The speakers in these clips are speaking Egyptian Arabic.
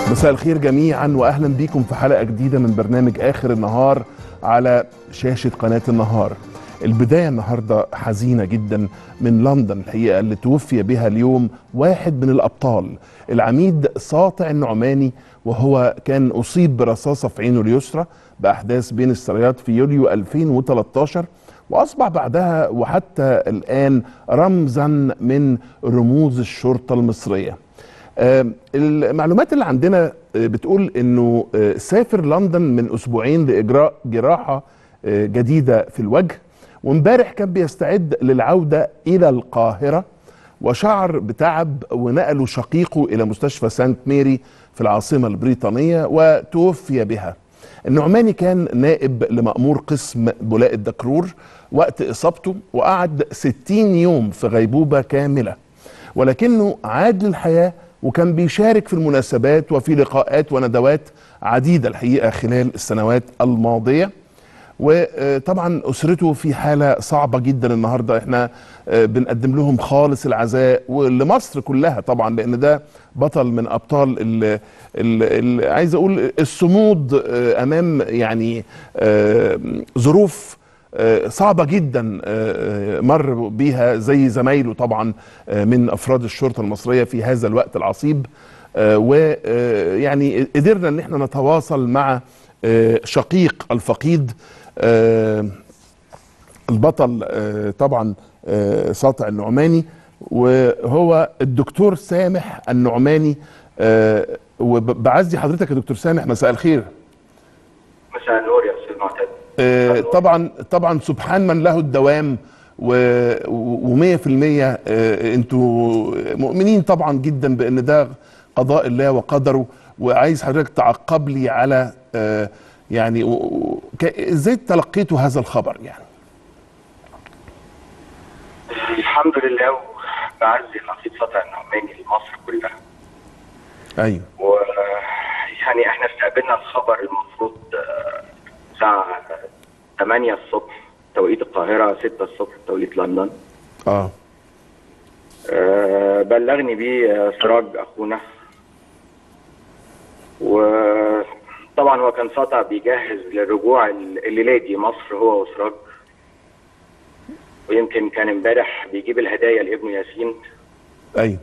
مساء الخير جميعا واهلا بكم في حلقه جديده من برنامج اخر النهار على شاشه قناه النهار. البدايه النهارده حزينه جدا من لندن الحقيقه اللي توفي بها اليوم واحد من الابطال العميد ساطع النعماني وهو كان اصيب برصاصه في عينه اليسرى باحداث بين السرايات في يوليو 2013 واصبح بعدها وحتى الان رمزا من رموز الشرطه المصريه. آه، المعلومات اللي عندنا آه، بتقول انه آه، سافر لندن من اسبوعين لاجراء جراحه آه، جديده في الوجه وامبارح كان بيستعد للعوده الى القاهره وشعر بتعب ونقلوا شقيقه الى مستشفى سانت ميري في العاصمه البريطانيه وتوفي بها. النعماني كان نائب لمأمور قسم بولاء الدكرور وقت إصابته وقعد 60 يوم في غيبوبة كاملة ولكنه عاد للحياة وكان بيشارك في المناسبات وفي لقاءات وندوات عديدة الحقيقة خلال السنوات الماضية وطبعا أسرته في حالة صعبة جدا النهاردة احنا آه، بنقدم لهم خالص العزاء ولمصر كلها طبعا لأن ده بطل من أبطال ال ال ال عايز أقول الصمود آه، أمام يعني آه، ظروف آه، صعبة جدا آه، مر بيها زي زمايله طبعا آه، من أفراد الشرطة المصرية في هذا الوقت العصيب ويعني قدرنا ان احنا نتواصل مع آه، شقيق الفقيد آه، البطل آه، طبعا آه، ساطع النعماني وهو الدكتور سامح النعماني آه، وبعزي حضرتك يا دكتور سامح مساء الخير مساء النور يا استاذ معتز آه، طبعا طبعا سبحان من له الدوام و100% انتوا مؤمنين طبعا جدا بان ده قضاء الله وقدره وعايز حضرتك تعقب لي على آه، يعني و- و- ك- ازاي تلقيتوا هذا الخبر يعني الحمد لله بعزي نقيب سطع النعماني لمصر كلها ايوه و يعني احنا استقبلنا الخبر المفروض آه، الساعة 8 الصبح توقيت القاهرة 6 الصبح توقيت لندن اه آه، بلغني بيه آه، سراج اخونا وطبعا هو كان ساطع بيجهز للرجوع الليله دي مصر هو وسراج ويمكن كان امبارح بيجيب الهدايا لابنه ياسين ايوه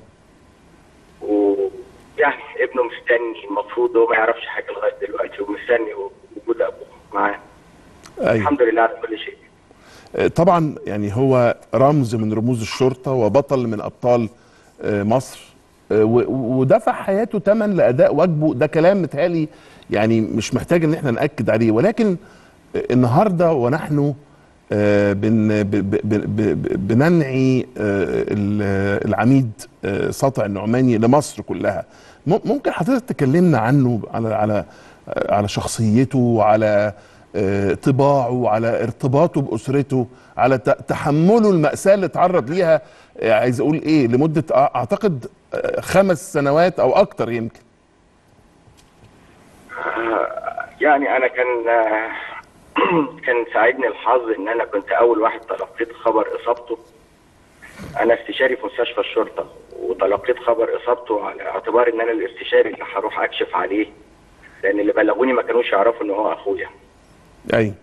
ويعني ابنه مستني المفروض هو ما يعرفش حاجه لغايه دلوقتي ومستني وجود ابوه معاه ايوه الحمد لله على كل شيء آه، طبعا يعني هو رمز من رموز الشرطه وبطل من ابطال آه، مصر آه، و- ودفع حياته ثمن لاداء واجبه ده كلام متهيألي يعني مش محتاج ان احنا ناكد عليه ولكن آه، النهارده ونحن آه، بن ب- ب- ب- ب- بننعي آه، ال- العميد آه، ساطع النعماني لمصر كلها م- ممكن حضرتك تكلمنا عنه على على آه، على شخصيته وعلى آه، طباعه على ارتباطه باسرته على ت- تحمله الماساه اللي اتعرض ليها آه، عايز اقول ايه لمده أ- اعتقد آه، خمس سنوات او اكتر يمكن يعني انا كان كان ساعدني الحظ ان انا كنت اول واحد تلقيت خبر اصابته انا استشاري في مستشفى الشرطه وتلقيت خبر اصابته على اعتبار ان انا الاستشاري اللي هروح اكشف عليه لان اللي بلغوني ما كانوش يعرفوا ان هو اخويا ايوه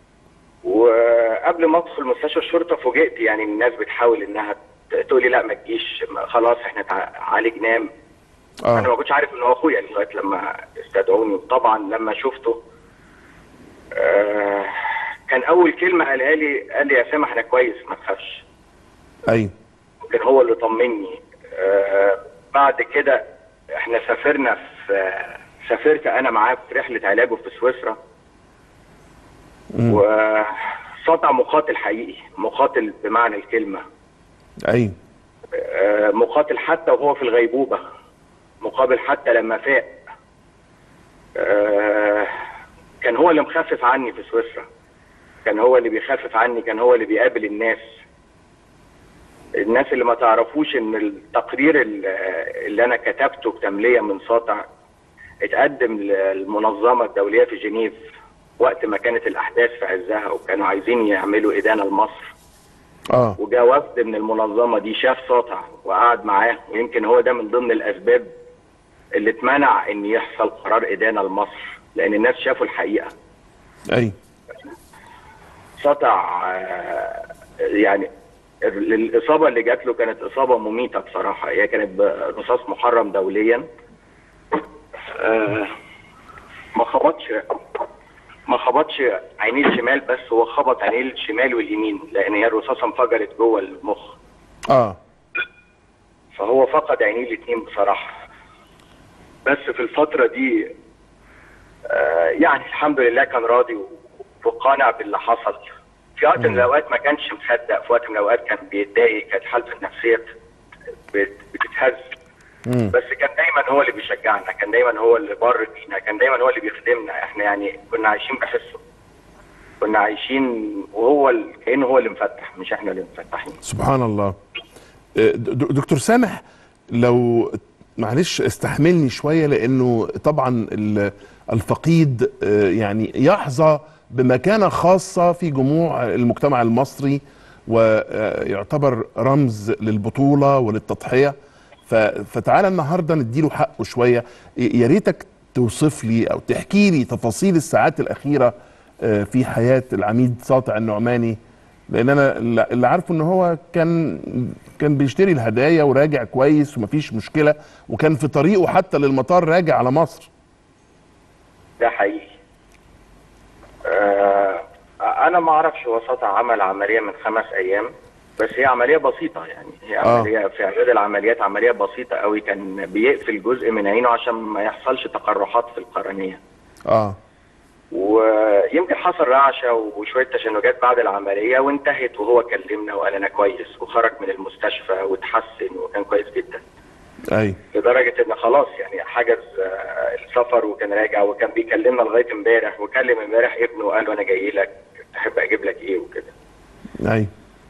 وقبل ما ادخل مستشفى الشرطه فوجئت يعني الناس بتحاول انها تقول لي لا ما تجيش ما- خلاص احنا تع- عالجناه انا ما اه كنتش عارف ان هو اخويا لغايه لما استدعوني طبعا لما شفته آه كان اول كلمه قالها لي قال لي يا سامح انا كويس ما تخافش ايوه كان هو اللي طمني آه بعد كده احنا سافرنا في سافرت انا معاه في رحله علاجه في سويسرا وسطع مقاتل حقيقي مقاتل بمعنى الكلمه ايوه آه، مقاتل حتى وهو في الغيبوبة مقابل حتى لما فاق آه، كان هو اللي مخفف عني في سويسرا كان هو اللي بيخفف عني كان هو اللي بيقابل الناس الناس اللي ما تعرفوش ان التقرير ال- اللي انا كتبته بتملية من ساطع اتقدم للمنظمة الدولية في جنيف وقت ما كانت الاحداث في عزها وكانوا عايزين يعملوا ادانة لمصر اه وجا وفد من المنظمه دي شاف ساطع وقعد معاه ويمكن هو ده من ضمن الاسباب اللي اتمنع ان يحصل قرار ادانه لمصر لان الناس شافوا الحقيقه اي سطع آه، يعني ال- الاصابه اللي جات له كانت اصابه مميته بصراحه هي كانت برصاص محرم دوليا آه، ما خبطش ما خبطش عينيه الشمال بس هو خبط عينيه الشمال واليمين لان هي الرصاصه انفجرت جوه المخ اه فهو فقد عينيه الاثنين بصراحه بس في الفتره دي آه، يعني الحمد لله كان راضي وقانع باللي حصل في وقت من الاوقات ما كانش مصدق في وقت من الاوقات كان بيتضايق كانت حالته النفسيه بت- بتتهز مم. بس كان دايما هو اللي بيشجعنا كان دايما هو اللي بر بينا كان دايما هو اللي بيخدمنا احنا يعني كنا عايشين بحسه كنا عايشين وهو ال- كانه هو اللي مفتح مش احنا اللي مفتحين سبحان الله آه، د- دكتور سامح لو معلش استحملني شويه لانه طبعا ال- الفقيد آه، يعني يحظى بمكانه خاصه في جموع المجتمع المصري ويعتبر رمز للبطوله وللتضحيه ف- فتعالى النهارده نديله حقه شويه يا ريتك توصف لي او تحكي لي تفاصيل الساعات الاخيره آه، في حياه العميد ساطع النعماني لان انا اللي اللي عارفه ان هو كان كان بيشتري الهدايا وراجع كويس ومفيش مشكله وكان في طريقه حتى للمطار راجع على مصر ده حقيقي آه انا ما اعرفش هو سطع عمل عمليه من خمس ايام بس هي عمليه بسيطه يعني هي آه. عمليه في اعداد العمليات عمليه بسيطه قوي كان بيقفل جزء من عينه عشان ما يحصلش تقرحات في القرنيه اه ويمكن حصل رعشه وشويه تشنجات بعد العمليه وانتهت وهو كلمنا وقال انا كويس وخرج من المستشفى واتحسن وكان كويس جدا اي لدرجه ان خلاص يعني حجز آه، السفر وكان راجع وكان بيكلمنا لغايه امبارح وكلم امبارح ابنه وقال له انا جاي لك تحب اجيب لك ايه وكده اي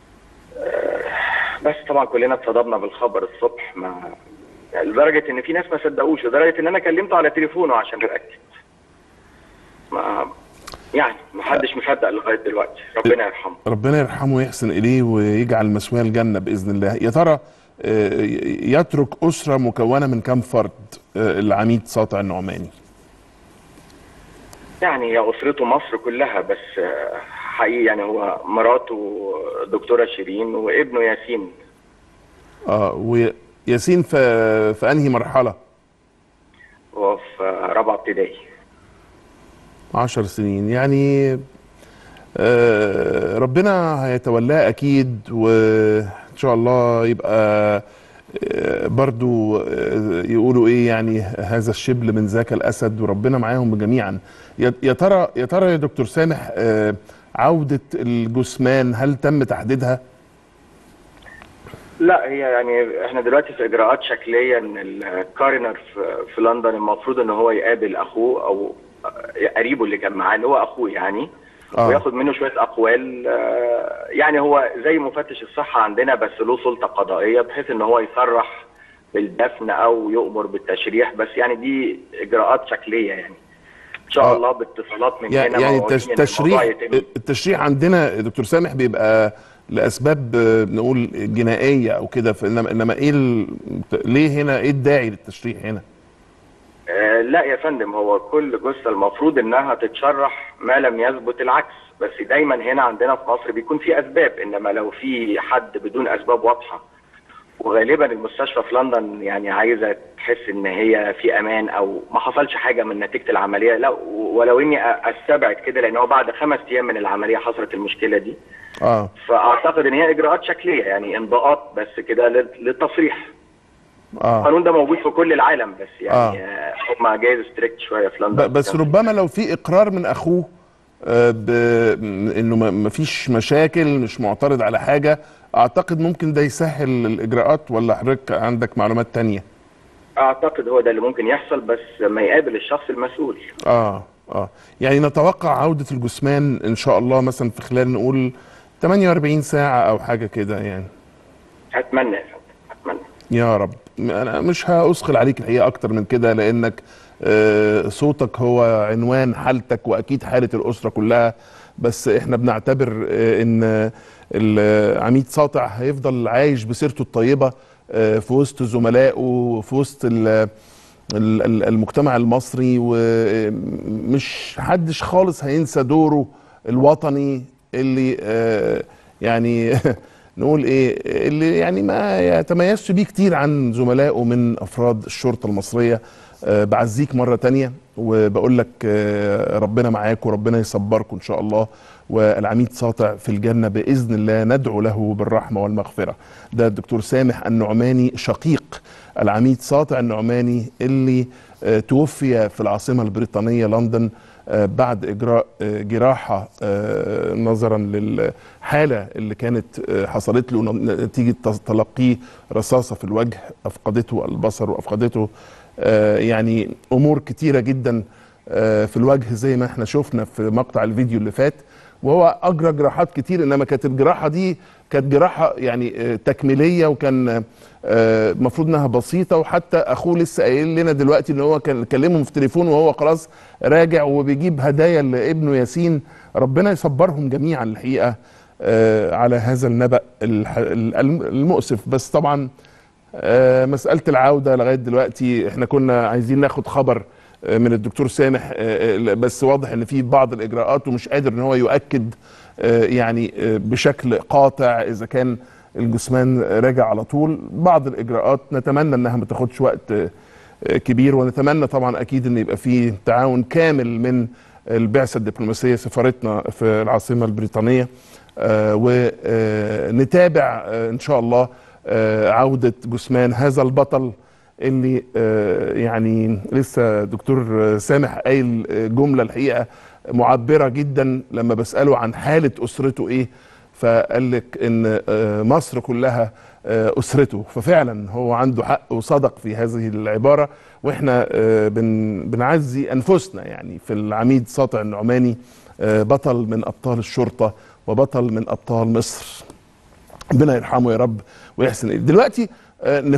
بس طبعا كلنا اتصدمنا بالخبر الصبح ما يعني لدرجه ان في ناس ما صدقوش لدرجه ان انا كلمته على تليفونه عشان اتاكد ما يعني ما حدش مصدق لغايه دلوقتي ربنا يرحمه ربنا يرحمه ويحسن اليه ويجعل مثواه الجنه باذن الله يا ترى آه، يترك اسره مكونه من كم فرد آه، العميد ساطع النعماني يعني هي اسرته مصر كلها بس آه، حقيقي يعني هو مراته دكتوره شيرين وابنه ياسين اه وياسين في في انهي مرحله هو في رابعه ابتدائي عشر سنين يعني آه، ربنا هيتولاه اكيد وان شاء الله يبقى آه، برضو آه، يقولوا ايه يعني هذا الشبل من ذاك الاسد وربنا معاهم جميعا يا يا ترى يا ترى يا دكتور سامح آه، عودة الجثمان هل تم تحديدها؟ لا هي يعني احنا دلوقتي في اجراءات شكليه ان الكارينر في, في لندن المفروض ان هو يقابل اخوه او قريبه اللي كان معاه اللي هو اخوه يعني آه. وياخد منه شويه اقوال آه، يعني هو زي مفتش الصحه عندنا بس له سلطه قضائيه بحيث ان هو يصرح بالدفن او يؤمر بالتشريح بس يعني دي اجراءات شكليه يعني ان شاء آه. الله باتصالات من يعني هنا يعني موعودين التش- إن الموضوع التشريح يتم. التشريح عندنا يا دكتور سامح بيبقى لاسباب آه، نقول جنائيه او كده فانما انما ايه ال... ليه هنا ايه الداعي للتشريح هنا؟ آه، لا يا فندم هو كل جثة المفروض انها تتشرح ما لم يثبت العكس بس دايما هنا عندنا في مصر بيكون في اسباب انما لو في حد بدون اسباب واضحة وغالبا المستشفى في لندن يعني عايزة تحس ان هي في امان او ما حصلش حاجة من نتيجة العملية لا ولو اني استبعد كده لان هو بعد خمس ايام من العملية حصلت المشكلة دي اه فاعتقد ان هي اجراءات شكلية يعني انضاءات بس كده لل- للتصريح اه القانون ده موجود في كل العالم بس آه. يعني آه. هم جايز ستريكت شويه في ب- لندن بس كان- ربما لو في اقرار من اخوه آه، ب... انه ما ما فيش مشاكل مش معترض على حاجه اعتقد ممكن ده يسهل الاجراءات ولا حضرتك عندك معلومات تانية اعتقد هو ده اللي ممكن يحصل بس لما يقابل الشخص المسؤول اه اه يعني نتوقع عوده الجثمان ان شاء الله مثلا في خلال نقول 48 ساعه او حاجه كده يعني اتمنى يا فندم اتمنى يا رب انا مش هاثقل عليك الحقيقه اكتر من كده لانك آه، صوتك هو عنوان حالتك واكيد حاله الاسره كلها بس احنا بنعتبر آه، ان العميد ساطع هيفضل عايش بسيرته الطيبه آه، في وسط زملائه في وسط ال- ال- ال- المجتمع المصري ومش حدش خالص هينسى دوره الوطني اللي آه، يعني نقول ايه اللي يعني ما يتميزش بيه كتير عن زملائه من افراد الشرطه المصريه آه، بعزيك مره تانية وبقول لك آه، ربنا معاك وربنا يصبركم ان شاء الله والعميد ساطع في الجنه باذن الله ندعو له بالرحمه والمغفره ده الدكتور سامح النعماني شقيق العميد ساطع النعماني اللي آه، توفي في العاصمه البريطانيه لندن آه، بعد اجراء آه، جراحه آه، نظرا للحاله اللي كانت آه، حصلت له نتيجه تلقيه رصاصه في الوجه افقدته البصر وافقدته آه، يعني امور كتيره جدا آه، في الوجه زي ما احنا شفنا في مقطع الفيديو اللي فات وهو اجرى جراحات كتير انما كانت الجراحه دي كانت جراحه يعني آه، تكميليه وكان آه، المفروض انها بسيطه وحتى اخوه لسه قايل لنا دلوقتي ان هو كان كلمهم في تليفون وهو خلاص راجع وبيجيب هدايا لابنه ياسين ربنا يصبرهم جميعا الحقيقه آه، على هذا النبأ الح- الم- المؤسف بس طبعا آه، مسألة العودة لغاية دلوقتي احنا كنا عايزين ناخد خبر آه، من الدكتور سامح آه، آه، بس واضح ان في بعض الاجراءات ومش قادر ان هو يؤكد آه، يعني آه، بشكل قاطع اذا كان الجثمان راجع على طول بعض الاجراءات نتمنى انها ما تاخدش وقت آه، آه، كبير ونتمنى طبعا اكيد ان يبقى في تعاون كامل من البعثة الدبلوماسية سفارتنا في العاصمة البريطانية ونتابع ان شاء الله آه، عودة جثمان هذا البطل اللي آه، يعني لسه دكتور سامح قايل آه، جملة الحقيقة معبرة جدا لما بسأله عن حالة أسرته إيه فقال لك إن آه، مصر كلها آه، أسرته ففعلا هو عنده حق وصدق في هذه العبارة وإحنا آه، بن بنعزي أنفسنا يعني في العميد ساطع النعماني آه، بطل من أبطال الشرطة وبطل من أبطال مصر ربنا يرحمه يا رب ويحسن إليه. دلوقتي آه،